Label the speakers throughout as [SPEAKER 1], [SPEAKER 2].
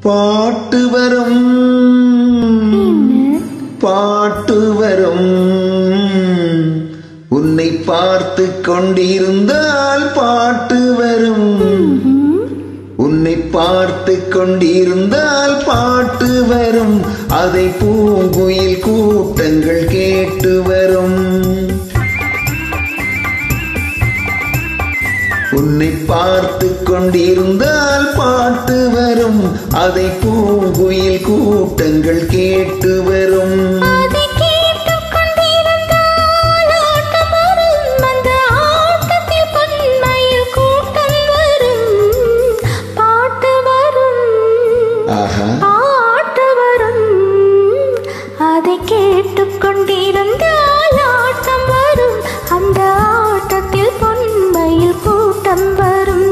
[SPEAKER 1] பாட்டு வரும் பாட்டு வரும் உன்னை பார்த்து கொண்டிருந்தால் பாட்டு வரும் உன்னை பார்த்து கொண்டிருந்தால் பாட்டு வரும் அதை பூங்குயில் கூட்டங்கள் கேட்டு வரும் உன்னை பார்த்து கொண்டிருந்தால் பாட்டு வரும் அதை பூங்குயில் கூட்டங்கள் கேட்டு வரும்
[SPEAKER 2] அதை கேட்டுக் கொண்டிருந்தால் ஆட்டம் வரும். அந்த ஆட்டத்தில் பொன்மயில் கூட்டம் வரும். பாட்டு வரும்
[SPEAKER 1] ஆஹா
[SPEAKER 2] பாட்டு வரும் அதை கேட்டுக் கொண்டிருந்தால் ஆட்டம் வரும் அந்த ஆட்டத்தில் பொன்மயில் கூட்டம் வரும்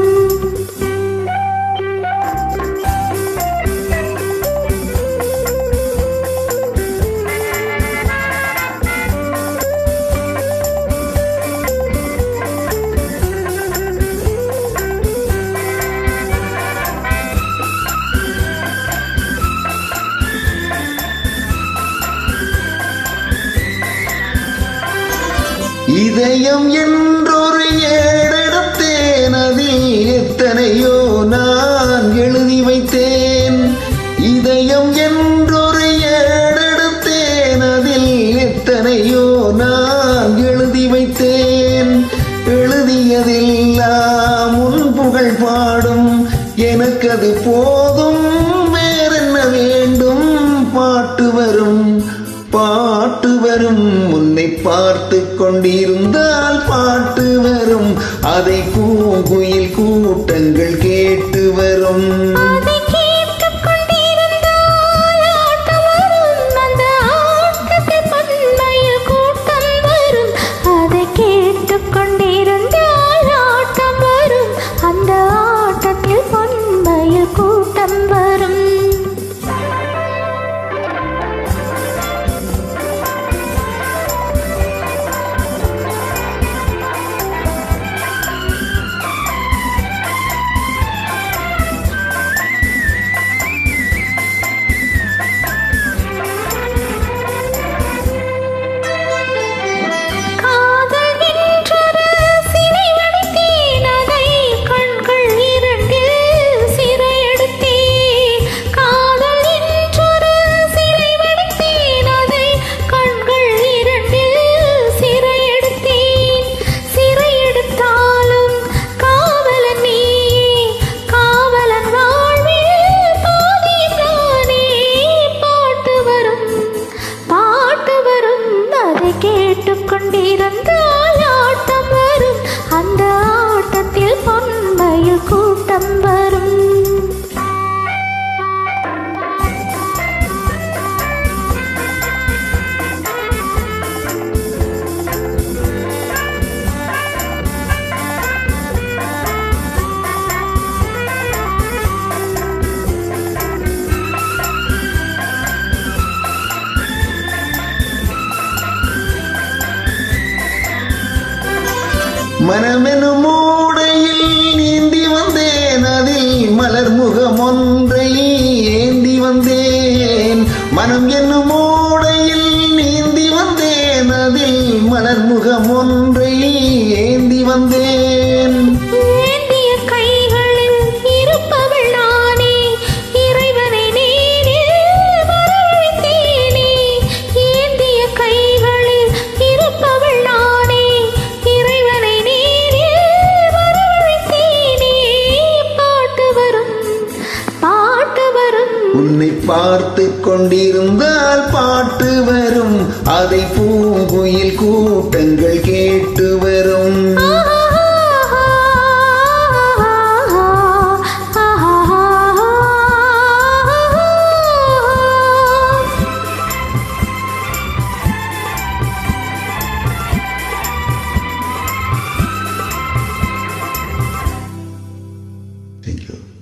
[SPEAKER 1] இதயம் என்றொரு ஏடெடுத்தேன் அதில் எத்தனையோ நான் எழுதி வைத்தேன் இதயம் என்றொரு ஏடெடுத்தேன் அதில் எத்தனையோ நான் எழுதி வைத்தேன் எழுதியதெல்லாம் உன் புகழ் பாடும் எனக்கு அது போதும் வேறென்ன வேண்டும் பாட்டு வரும் பாட்டு வரும் உன்னை பார்த்து கொண்டிருந்தால் பாட்டு வரும் அதை பூங்குயில் கூட்டங்கள் கேட்டு வரும்
[SPEAKER 2] அதை கேட்டுக் கொண்டிருந்தால் ஆட்டம் வரும் அந்த ஆட்டத்தில் பொன்மயில் கூட்டம் வரும் அதை கேட்டுக் கொண்டிருந்தால் ஆட்டம் வரும் அந்த ஆட்டத்தில் பொன்மயில் கூட்டம் வரும் காதல் என்றொரு சிறை வடித்தேன் அதை கண்கள் இரண்டில் சிறை எடுத்தேன் காதல் என்றொரு சிறை வடித்தேன் அதை கண்கள் இரண்டில் சிறை எடுத்தேன் சிறை எடுத்தாலும் காவலன் நீ காவலன் வாழ்வில் பாதிதானே பாட்டு வரும் பாட்டு வரும் அதை கேட்டுக் கொண்டிருந்தால் ஆட்டம் வரும் அந்த ஆட்டத்தில் பொன்மையில் கூட்டம் வரும்
[SPEAKER 1] மனமெனும் மூடையில் நீந்தி வந்தேன் அதில் மலர் முகம் ஒன்றை ஏந்தி வந்தேன் மனம் என்னும் மூடையில் நீந்தி வந்தேன் அதில் மலர் முகம் ஒன்றை ஏந்தி வந்தேன்
[SPEAKER 2] ஏந்திய கைகளில் இருப்பவள் நானே இறைவனை நேரில் வரவழைத்தேனே ஏந்திய கைகளில் இருப்பவள் நானே இறைவனை நேரில் வரவழைத்தேனே பாட்டு வரும் பாட்டு வரும்
[SPEAKER 1] உன்னை பார்த்து கொண்டிருந்தால் பாட்டு வரும் அதை பூங்குயில் கூட்டங்கள் கேட்டு வரும் Thank you.